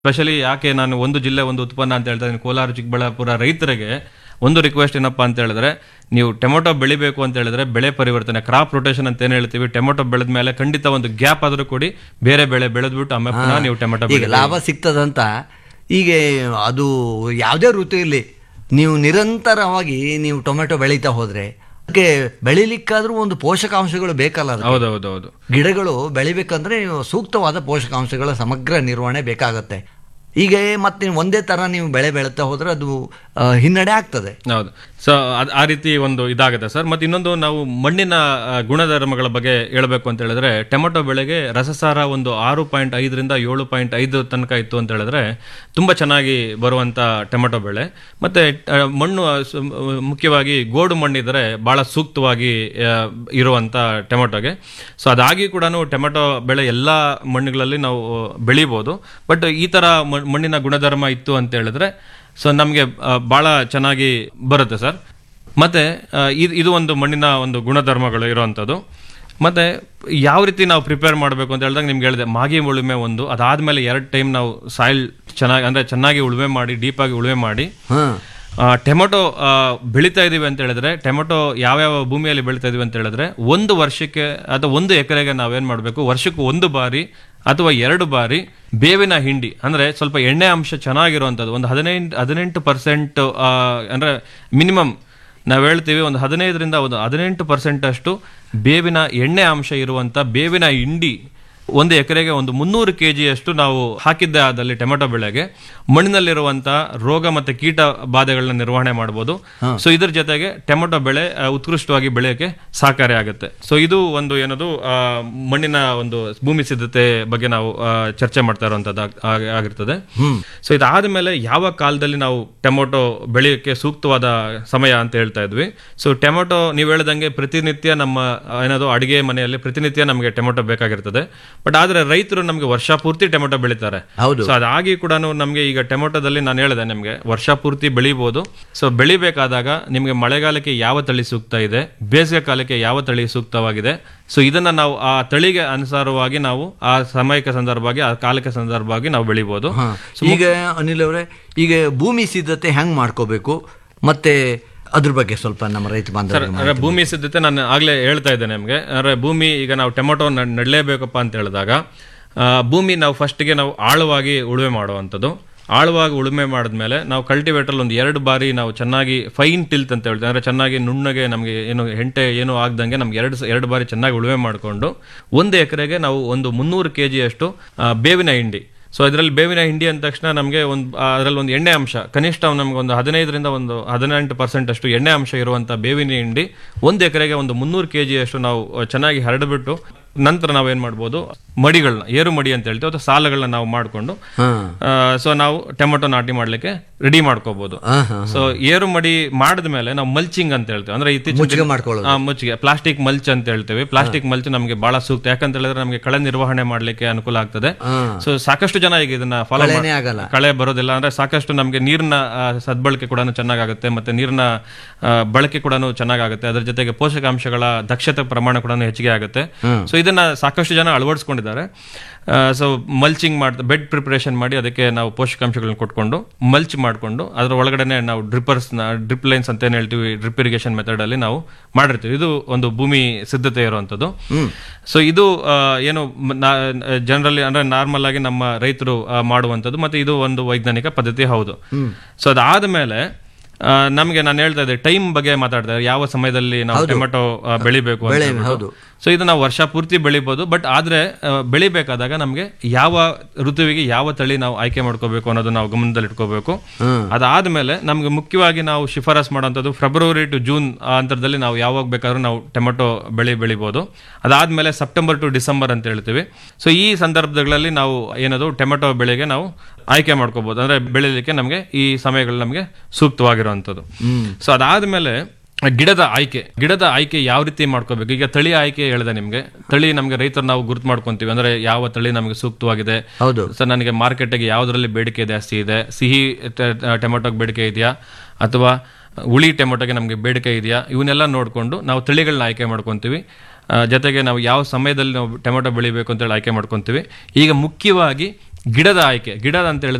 Specially ಯಾಕೆ ನಾನು ಒಂದು ಜಿಲ್ಲೆ ಒಂದು ಉತ್ಪನ್ನ ಅಂತ ಹೇಳ್ತಾ ಇದ್ದೀನಿ ಕೋಲಾರ ಚಿಕ್ಕಬಳ್ಳಾಪುರ ರೈತರಿಗೆ ಒಂದು ರಿಕ್ವೆಸ್ಟ್ ಏನಪ್ಪಾ ಅಂತ ಹೇಳಿದ್ರೆ ನೀವು ಟೊಮೊಟೊ ಬೆಳಿಬೇಕು ಅಂತ ಹೇಳಿದ್ರೆ ಬೆಳೆ ಪರಿವರ್ತನೆ ಕ್ರಾಪ್ ರೊಟೇಷನ್ ಅಂತ ಏನ್ ಹೇಳ್ತೀವಿ ಟೊಮೊಟೊ ಬೆಳೆದ ಮೇಲೆ ಖಂಡಿತ ಒಂದು ಗ್ಯಾಪ್ ಆದ್ರೂ ಕೊಡಿ ಬೇರೆ ಬೆಳೆ ಬೆಳೆದ್ಬಿಟ್ಟು ಆಮೇಲೆ ಪುನಃ ನೀವು ಟೊಮೊಟೊ ಈಗ ಬೆಳೆ ಲಾಭ ಸಿಗ್ತದಂತ ಈಗ ಅದು ಯಾವುದೇ ಋತು ಇರಲಿ ನೀವು ನಿರಂತರವಾಗಿ ನೀವು ಟೊಮೆಟೊ ಬೆಳೀತಾ ಹೋದ್ರೆ ಅದಕ್ಕೆ ಬೆಳಿಲಿಕ್ಕಾದ್ರೂ ಒಂದು ಪೋಷಕಾಂಶಗಳು ಬೇಕಲ್ಲ ಅದಕ್ಕೆ. ಹೌದೌದೌದು ಗಿಡಗಳು ಬೆಳಿಬೇಕಂದ್ರೆ ನೀವು ಸೂಕ್ತವಾದ ಪೋಷಕಾಂಶಗಳ ಸಮಗ್ರ ನಿರ್ವಹಣೆ ಬೇಕಾಗತ್ತೆ ಈಗ ಮತ್ತೆ ನೀವು ಒಂದೇ ತರ ನೀವು ಬೆಳೆ ಬೆಳೀತಾ ಹೋದ್ರೆ ಅದು ಆ, ಹಿನ್ನಡೆ ಆಗ್ತದೆ ಹೌದು ಸೊ ಆ ರೀತಿ ಒಂದು ಇದಾಗುತ್ತೆ ಸರ್ ಮತ್ತೆ ಇನ್ನೊಂದು ನಾವು ಮಣ್ಣಿನ ಆ, ಗುಣಧರ್ಮಗಳ ಬಗ್ಗೆ ಹೇಳ್ಬೇಕು ಅಂತ ಹೇಳಿದ್ರೆ ಟೊಮೆಟೊ ಬೆಳೆಗೆ ರಸಸಾರ ಒಂದು ಆರು ಪಾಯಿಂಟ್ ಐದರಿಂದ ಏಳು ಪಾಯಿಂಟ್ ಐದು ತನಕ ಇತ್ತು ಅಂತ ಹೇಳಿದ್ರೆ ತುಂಬಾ ಚೆನ್ನಾಗಿ ಬರುವಂತ ಟೊಮೆಟೊ ಬೆಳೆ ಮತ್ತೆ ಆ, ಮಣ್ಣು ಆ, ಸು- ಮುಖ್ಯವಾಗಿ ಗೋಡು ಮಣ್ಣಿದ್ರೆ ಬಹಳ ಸೂಕ್ತವಾಗಿ ಆ, ಇರುವಂತ ಟೊಮೆಟೊಗೆ ಸೊ ಅದಾಗಿ ಕೂಡ ಟೊಮೆಟೊ ಬೆಳೆ ಎಲ್ಲಾ ಮಣ್ಣುಗಳಲ್ಲಿ ನಾವು ಬೆಳಿಬೋದು ಬಟ್ ಈ ತರ ಮಣ್- ಮಣ್ಣಿನ ಗುಣಧರ್ಮ ಇತ್ತು ಅಂತ ಹೇಳಿದ್ರೆ ಸೊ ನಮಗೆ ಬಹಳ ಚೆನ್ನಾಗಿ ಬರುತ್ತೆ ಸರ್ ಮತ್ತೆ ಆ, ಇದು ಇದು ಒಂದು ಮಣ್ಣಿನ ಒಂದು ಗುಣಧರ್ಮಗಳು ಇರುವಂಥದ್ದು ಮತ್ತೆ ಯಾವ ರೀತಿ ನಾವು ಪ್ರಿಪೇರ್ ಮಾಡಬೇಕು ಅಂತ ಹೇಳಿದಾಗ ನಿಮ್ಗೆ ಹೇಳಿದೆ ಮಾಗಿ ಉಳುಮೆ ಒಂದು ಅದಾದ್ಮೇಲೆ ಎರಡು ಟೈಮ್ ನಾವು ಸಾಯಿಲ್ ಚೆನ್ನಾಗಿ ಅಂದ್ರೆ ಚೆನ್ನಾಗಿ ಉಳುಮೆ ಮಾಡಿ ಡೀಪಾಗಿ ಉಳುಮೆ ಮಾಡಿ ಹಾ ಆ, ಟೊಮೆಟೊ ಆ, ಬೆಳೀತಾ ಇದೀವಿ ಅಂತ ಹೇಳಿದ್ರೆ ಟೊಮೆಟೊ ಯಾವ್ಯಾವ ಭೂಮಿಯಲ್ಲಿ ಬೆಳೀತಾ ಇದೀವಿ ಅಂತ ಹೇಳಿದ್ರೆ ಒಂದು ವರ್ಷಕ್ಕೆ ಅಥವಾ ಒಂದು ಎಕರೆಗೆ ನಾವೇನ್ ಮಾಡಬೇಕು ವರ್ಷಕ್ಕೆ ಒಂದು ಬಾರಿ ಅಥವಾ ಎರಡು ಬಾರಿ ಬೇವಿನ ಹಿಂಡಿ ಅಂದ್ರೆ ಸ್ವಲ್ಪ ಎಣ್ಣೆ ಅಂಶ ಚೆನ್ನಾಗಿರುವಂಥದ್ದು ಒಂದು ಹದಿನೈದು ಹದಿನೆಂಟು ಪರ್ಸೆಂಟ್ ಅಂದ್ರೆ ಮಿನಿಮಮ್ ನಾವು ಹೇಳ್ತೀವಿ ಒಂದು ಹದಿನೈದರಿಂದ ಒಂದು ಹದಿನೆಂಟು ಪರ್ಸೆಂಟ್ ಅಷ್ಟು ಬೇವಿನ ಎಣ್ಣೆ ಅಂಶ ಇರುವಂತ ಬೇವಿನ ಹಿಂಡಿ ಒಂದು ಎಕರೆಗೆ ಒಂದು ಮುನ್ನೂರು ಕೆ ಜಿಯಷ್ಟು ನಾವು ಹಾಕಿದ್ದೇ ಆದಲ್ಲಿ ಟೊಮೆಟೊ ಬೆಳೆಗೆ ಮಣ್ಣಿನಲ್ಲಿರುವಂತ ರೋಗ ಮತ್ತೆ ಕೀಟ ಬಾಧೆಗಳನ್ನ ನಿರ್ವಹಣೆ ಮಾಡಬಹುದು ಸೊ ಇದ್ರ ಜೊತೆಗೆ ಟೊಮೆಟೊ ಬೆಳೆ ಆ, ಉತ್ಕೃಷ್ಟವಾಗಿ ಬೆಳೆಯಕ್ಕೆ ಸಹಕಾರಿ ಆಗುತ್ತೆ ಸೊ ಇದು ಒಂದು ಏನದು ಆ, ಮಣ್ಣಿನ ಒಂದು ಭೂಮಿ ಸಿದ್ಧತೆ ಬಗ್ಗೆ ನಾವು ಆ, ಚರ್ಚೆ ಮಾಡ್ತಾ ಇರುವಂತದ್ದು ಆಗಿರ್ತದೆ ಸೊ ಇದಾದ ಮೇಲೆ ಯಾವ ಕಾಲದಲ್ಲಿ ನಾವು ಟೊಮೊಟೊ ಬೆಳೆಯಕ್ಕೆ ಸೂಕ್ತವಾದ ಸಮಯ ಅಂತ ಹೇಳ್ತಾ ಇದ್ವಿ ಸೊ ಟೊಮೊಟೊ ನೀವು ಹೇಳ್ದಂಗೆ ಪ್ರತಿನಿತ್ಯ ನಮ್ಮ ಆ, ಏನದು ಅಡಿಗೆ ಮನೆಯಲ್ಲಿ ಪ್ರತಿನಿತ್ಯ ನಮಗೆ ಟೊಮೊಟೊ ಬೇಕಾಗಿರ್ತದೆ ಬಟ್ ಆದ್ರೆ ರೈತರು ನಮಗೆ ವರ್ಷ ಪೂರ್ತಿ ಟೊಮೊಟೊ ಬೆಳೀತಾರೆ ಹೌದು ಸೊ ಅದಾಗಿ ಕೂಡ ನಮಗೆ ಈಗ ಟೊಮೊಟೊದಲ್ಲಿ ನಾನು ಹೇಳಿದೆ ನಿಮಗೆ ವರ್ಷ ಪೂರ್ತಿ ಬೆಳಿಬೋದು ಸೊ ಬೆಳಿಬೇಕಾದಾಗ ನಿಮಗೆ ಮಳೆಗಾಲಕ್ಕೆ ಯಾವ ತಳಿ ಸೂಕ್ತ ಇದೆ ಬೇಸಿಗೆ ಕಾಲಕ್ಕೆ ಯಾವ ತಳಿ ಸೂಕ್ತವಾಗಿದೆ ಸೊ ಇದನ್ನ ನಾವು ಆ ತಳಿಗೆ ಅನುಸಾರವಾಗಿ ನಾವು ಆ ಸಮಯಕ್ಕೆ ಸಂದರ್ಭವಾಗಿ ಆ ಕಾಲಕ್ಕೆ ಸಂದರ್ಭವಾಗಿ ನಾವು ಬೆಳಿಬೋದು ಹಾ. ಈಗ ಅನಿಲ್ ಅವರೇ ಈಗ ಭೂಮಿ ಸಿದ್ಧತೆ ಹೆಂಗ್ ಮಾಡ್ಕೋಬೇಕು ಮತ್ತೆ ಅದ್ರ ಬಗ್ಗೆ ಸ್ವಲ್ಪ ನಮ್ಮ ರೈತ ಬಾಂಧವರಿಗೆ ಅಂದ್ರೆ ಭೂಮಿ ಸಿದ್ಧತೆ ನಾನು ಆಗ್ಲೇ ಹೇಳ್ತಾ ಇದ್ದೇನೆ ನಿಮಗೆ ಅಂದ್ರೆ ಭೂಮಿ ಈಗ ನಾವು ಟೊಮೊಟೊ ನಡ್- ನಡ್ಲೇಬೇಕಪ್ಪ ಅಂತ ಹೇಳಿದಾಗ ಆ, ಭೂಮಿ ನಾವು ಫಸ್ಟ್ಗೆ ನಾವು ಆಳವಾಗಿ ಉಳುಮೆ ಮಾಡುವಂಥದ್ದು ಆಳವಾಗಿ ಉಳುಮೆ ಮಾಡಿದ್ಮೇಲೆ ನಾವು ಕಲ್ಟಿವೇಟರ್ ಒಂದು ಎರಡು ಬಾರಿ ನಾವು ಚೆನ್ನಾಗಿ ಫೈನ್ ಟಿಲ್ತ್ ಅಂತ ಹೇಳ್ತೀವಿ ಅಂದ್ರೆ ಚೆನ್ನಾಗಿ ನುಣ್ಣಗೆ ನಮಗೆ ಏನು ಹೆಂಟೆ ಏನು ಆಗ್ದಂಗೆ ನಮ್ಗೆ ಎರಡು ಸ- ಎರಡು ಬಾರಿ ಚೆನ್ನಾಗಿ ಉಳುಮೆ ಮಾಡಿಕೊಂಡು ಒಂದು ಎಕರೆಗೆ ನಾವು ಒಂದು ಮುನ್ನೂರು ಕೆ ಜಿಯಷ್ಟು ಬೇವಿನ ಹಿಂಡಿ ಸೊ ಇದರಲ್ಲಿ ಬೇವಿನ ಹಿಂಡಿ ಅಂದ ತಕ್ಷಣ ನಮಗೆ ಒಂದು ಅದರಲ್ಲಿ ಒಂದು ಎಣ್ಣೆ ಅಂಶ ಕನಿಷ್ಠ ನಮಗೆ ಒಂದು ಹದಿನೈದರಿಂದ ಒಂದು ಹದಿನೆಂಟು ಪರ್ಸೆಂಟ್ ಅಷ್ಟು ಎಣ್ಣೆ ಅಂಶ ಇರುವಂತ ಬೇವಿನ ಹಿಂಡಿ ಒಂದು ಎಕರೆಗೆ ಒಂದು ಮುನ್ನೂರು ಕೆ ಅಷ್ಟು ನಾವು ಅಹ್, ಚೆನ್ನಾಗಿ ಹರಡ್ಬಿಟ್ಟು ನಂತರ ನಾವೇನ್ ಮಾಡ್ಬೋದು ಮಡಿಗಳನ್ನ ಏರು ಮಡಿ ಅಂತ ಹೇಳ್ತೀವಿ ಅಥವಾ ಸಾಲಗಳನ್ನ ನಾವು ಮಾಡಿಕೊಂಡು ಹಾ ಸೊ ನಾವು ಟೊಮೆಟೊ ನಾಟಿ ಮಾಡ್ಲಿಕ್ಕೆ ರೆಡಿ ಮಾಡ್ಕೋಬಹುದು ಹಾ ಹಾ ಸೊ ಏರು ಮಡಿ ಮಾಡಿದ ಮೇಲೆ ನಾವು ಮಲ್ಚಿಂಗ್ ಅಂತ ಹೇಳ್ತೀವಿ ಅಂದ್ರೆ ಇತ್ತೀಚಿನ ಮುಚ್ಚಿಗೆ ಮಾಡ್ಕೊಳ್ಳೋದು ಆ, ಮುಚ್ಚಿಗೆ ಪ್ಲಾಸ್ಟಿಕ್ ಮಲ್ಚ್ ಅಂತ ಹೇಳ್ತೇವೆ ಪ್ಲಾಸ್ಟಿಕ್ ಮಲ್ಚ್ ನಮಗೆ ಬಹಳ ಸೂಕ್ತ ಯಾಕಂತ ಹೇಳಿದ್ರೆ ನಮಗೆ ಕಳೆ ನಿರ್ವಹಣೆ ಮಾಡ್ಲಿಕ್ಕೆ ಅನುಕೂಲ ಆಗ್ತದೆ ಹಾ ಸೊ ಸಾಕಷ್ಟು ಜನ ಈಗ ಇದನ್ನ ಫಾಲೋ ಕಳೆನೇ ಆಗಲ್ಲ ಕಳೆ ಬರೋದಿಲ್ಲ ಅಂದ್ರೆ ಸಾಕಷ್ಟು ನಮಗೆ ನೀರಿನ ಆ, ಸದ್ಬಳಕೆ ಕೂಡ ಚೆನ್ನಾಗಾಗುತ್ತೆ ಮತ್ತೆ ನೀರಿನ ಆ, ಬಳಕೆ ಕೂಡ ಚೆನ್ನಾಗಾಗುತ್ತೆ ಅದರ ಜೊತೆಗೆ ಪೋಷಕಾಂಶಗಳ ದಕ್ಷತೆ ಪ್ರಮಾಣ ಕೂಡ ಹೆಚ್ಚಿಗೆ ಆಗುತ್ತೆ ಸೊ ಇದನ್ನ ಸಾಕಷ್ಟು ಜನ ಅಳವಡಿಸ್ಕೊಂಡಿದ್ದಾರೆ ಸೊ ಮಲ್ಚಿಂಗ್ ಮಾಡ್ತಾ ಬೆಡ್ ಪ್ರಿಪರೇಷನ್ ಮಾಡಿ ಅದಕ್ಕೆ ನಾವು ಪೋಷಕಾಂಶಗಳನ್ನ ಕೊಟ್ಕೊಂಡು ಮಲ್ಚ್ ಮಾಡಿಕೊಂಡು ಅದರ ಒಳಗಡೆನೆ ನಾವು ಡ್ರಿಪ್ಪರ್ಸ್ ಡ್ರಿಪ್ ಲೈನ್ಸ್ ಅಂತ ಏನ್ ಹೇಳ್ತೀವಿ ಡ್ರಿಪ್ ಇರಿಗೇಷನ್ ಮೆಥಡ್ ಅಲ್ಲಿ ನಾವು ಮಾಡಿರ್ತೀವಿ ಇದು ಒಂದು ಭೂಮಿ ಸಿದ್ಧತೆ ಇರುವಂತದ್ದು ಸೊ ಇದು ಆ, ಏನು ಜನರಲಿ ಅಂದ್ರೆ ನಾರ್ಮಲ್ ಆಗಿ ನಮ್ಮ ರೈತರು ಆ, ಮಾಡುವಂಥದ್ದು ಮತ್ತೆ ಇದು ಒಂದು ವೈಜ್ಞಾನಿಕ ಪದ್ಧತಿ ಹೌದು ಸೊ ಅದಾದ ಮೇಲೆ ನಮಗೆ ನಾನು ಹೇಳ್ತಾ ಇದ್ದೆ ಟೈಮ್ ಬಗ್ಗೆ ಮಾತಾಡ್ತಾ ಇದ್ದೆ. ಯಾವ ಸಮಯದಲ್ಲಿ ನಾವು ಟೊಮೆಟೊ ಆ, ಬೆಳಿಬೇಕು ಅಂತ ಬೆಳೆ ಹೇಳ್ಬಿಟ್ಟು. ಹೌದು ಸೊ ಇದು ನಾವು ವರ್ಷ ಪೂರ್ತಿ ಬೆಳಿಬೋದು ಬಟ್ ಆದ್ರೆ ಆ, ಬೆಳಿಬೇಕಾದಾಗ ನಮಗೆ ಯಾವ ಋತುವಿಗೆ ಯಾವ ತಳಿ ನಾವು ಆಯ್ಕೆ ಮಾಡ್ಕೋಬೇಕು ಅನ್ನೋದು ನಾವು ಗಮನದಲ್ಲಿ ಇಟ್ಕೋಬೇಕು ಹ್ಮ್ ಅದಾದ್ಮೇಲೆ ನಮ್ಗೆ ಮುಖ್ಯವಾಗಿ ನಾವು ಶಿಫಾರಸ್ ಮಾಡೋಂಥದ್ದು ಫೆಬ್ರವರಿ ಟು ಜೂನ್ ಆ ಅಂತರದಲ್ಲಿ ನಾವು ಯಾವಾಗ ಬೇಕಾದ್ರೂ ನಾವು ಟೊಮೆಟೊ ಬೆಳೆ ಬೆಳಿಬೋದು ಅದಾದ್ಮೇಲೆ ಸೆಪ್ಟೆಂಬರ್ ಟು ಡಿಸೆಂಬರ್ ಅಂತ ಹೇಳ್ತೀವಿ ಸೊ ಈ ಸಂದರ್ಭಗಳಲ್ಲಿ ನಾವು ಏನದು ಟೊಮೆಟೊ ಬೆಳೆಗೆ ನಾವು ಆಯ್ಕೆ ಮಾಡ್ಕೋಬಹುದು ಅಂದ್ರೆ ಬೆಳಿಲಿಕ್ಕೆ ನಮಗೆ ಈ ಸಮಯಗಳು ನಮಗೆ ಸೂಕ್ತವಾಗಿರುವಂಥದ್ದು ಸೊ ಅದಾದ್ಮೇಲೆ ಗಿಡದ ಆಯ್ಕೆ ಗಿಡದ ಆಯ್ಕೆ ಯಾವ ರೀತಿ ಮಾಡ್ಕೋಬೇಕು ಈಗ ತಳಿ ಆಯ್ಕೆ ಹೇಳಿದೆ ನಿಮ್ಗೆ ತಳಿ ನಮ್ಗೆ ರೈತರು ನಾವು ಗುರುತು ಮಾಡ್ಕೊಂತೀವಿ ಅಂದ್ರೆ ಯಾವ ತಳಿ ನಮಗೆ ಸೂಕ್ತವಾಗಿದೆ ಹೌದು ಸರ್ ನನಗೆ ಮಾರ್ಕೆಟ್ಗೆ ಯಾವುದರಲ್ಲಿ ಬೇಡಿಕೆ ಜಾಸ್ತಿ ಇದೆ ಸಿಹಿ ಟ- ಟ- ಟೊಮೆಟೊಗೆ ಬೇಡಿಕೆ ಇದೆಯಾ ಅಥವಾ ಹುಳಿ ಟೊಮೆಟೊಗೆ ನಮಗೆ ಬೇಡಿಕೆ ಇದೆಯಾ ಇವನ್ನೆಲ್ಲ ನೋಡಿಕೊಂಡು ನಾವು ತಳಿಗಳನ್ನ ಆಯ್ಕೆ ಮಾಡ್ಕೊತೀವಿ ಆ, ಜೊತೆಗೆ ನಾವು ಯಾವ ಸಮಯದಲ್ಲಿ ನಾವು ಟೊಮೆಟೊ ಬೆಳಿಬೇಕು ಅಂತೇಳಿ ಆಯ್ಕೆ ಮಾಡ್ಕೊತೀವಿ ಈಗ ಮುಖ್ಯವಾಗಿ ಗಿಡದ ಆಯ್ಕೆ ಗಿಡದ ಅಂತ ಹೇಳಿದ್ರೆ